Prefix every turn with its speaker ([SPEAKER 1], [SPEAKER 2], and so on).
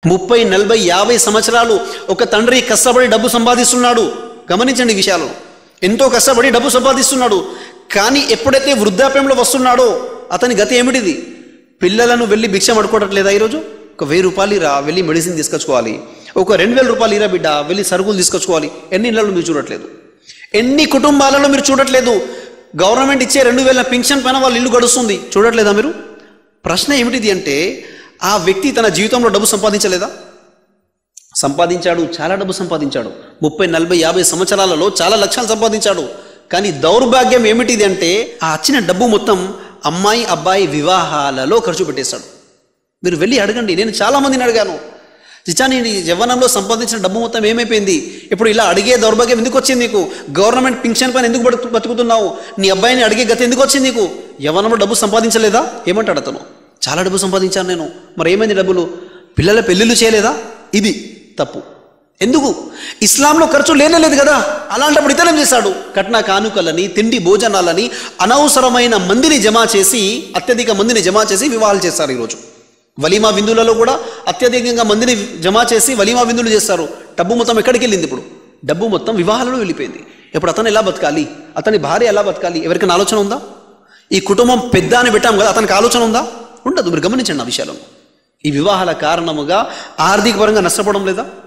[SPEAKER 1] ముప్పై నలభై యాభై సంవత్సరాలు ఒక తండ్రి కష్టపడి డబ్బు సంపాదిస్తున్నాడు గమనించండి ఈ విషయాలు ఎంతో కష్టపడి డబ్బు సంపాదిస్తున్నాడు కానీ ఎప్పుడైతే వృద్ధాప్యంలో వస్తున్నాడో అతని గతి ఏమిటిది పిల్లలను వెళ్ళి భిక్ష పడుకోవట్లేదా ఈరోజు ఒక వెయ్యి రూపాయలు ఇరా వెళ్ళి మెడిసిన్ తీసుకొచ్చుకోవాలి ఒక రెండు వేల రూపాయలు ఇరా బిడ్డ వెళ్ళి సరుకులు తీసుకొచ్చుకోవాలి ఎన్ని ఇళ్లలో మీరు చూడట్లేదు ఎన్ని కుటుంబాలలో మీరు చూడట్లేదు గవర్నమెంట్ ఇచ్చే రెండు వేల పింఛన్ పైన వాళ్ళ ఇల్లు గడుస్తుంది చూడట్లేదా మీరు ప్రశ్న ఏమిటిది అంటే ఆ వ్యక్తి తన జీవితంలో డబ్బు సంపాదించలేదా సంపాదించాడు చాలా డబ్బు సంపాదించాడు ముప్పై నలభై యాభై సంవత్సరాలలో చాలా లక్షలు సంపాదించాడు కానీ దౌర్భాగ్యం ఏమిటిది అంటే ఆ వచ్చిన డబ్బు మొత్తం అమ్మాయి అబ్బాయి వివాహాలలో ఖర్చు పెట్టేశాడు మీరు వెళ్ళి అడగండి నేను చాలా మందిని అడిగాను చిచ్చా నీ యవ్వనంలో సంపాదించిన డబ్బు మొత్తం ఏమైపోయింది ఇప్పుడు ఇలా అడిగే దౌర్భాగ్యం ఎందుకు వచ్చింది నీకు గవర్నమెంట్ పింఛన్ పైన ఎందుకు బతుకు బతుకుతున్నావు నీ అబ్బాయిని అడిగే గతి ఎందుకు వచ్చింది నీకు యవ్వనంలో డబ్బు సంపాదించలేదా ఏమంటాడు అతను చాలా డబ్బు సంపాదించాను నేను మరి ఏమైంది డబ్బులు పిల్లల పెళ్ళిళ్ళు చేయలేదా ఇది తప్పు ఎందుకు ఇస్లాంలో ఖర్చు లేనేలేదు కదా అలాంటప్పుడు ఇతరం చేశాడు కట్న కానుకలని తిండి భోజనాలని అనవసరమైన మందిని జమ చేసి అత్యధిక మందిని జమ చేసి వివాహాలు చేస్తారు ఈరోజు వలీమా విందులలో కూడా అత్యధికంగా మందిని జమ చేసి వలీమా విందులు చేస్తారు డబ్బు మొత్తం ఎక్కడికి వెళ్ళింది ఇప్పుడు డబ్బు మొత్తం వివాహాలలో వెళ్ళిపోయింది ఇప్పుడు అతను ఎలా బతకాలి అతని భార్య ఎలా బతకాలి ఎవరికైనా ఆలోచన ఉందా ఈ కుటుంబం పెద్ద అని పెట్టాం కదా అతనికి ఆలోచన ఉందా ఉండదు మీరు గమనించండి ఆ విషయాలను ఈ వివాహాల కారణముగా ఆర్థిక పరంగా నష్టపోవడం లేదా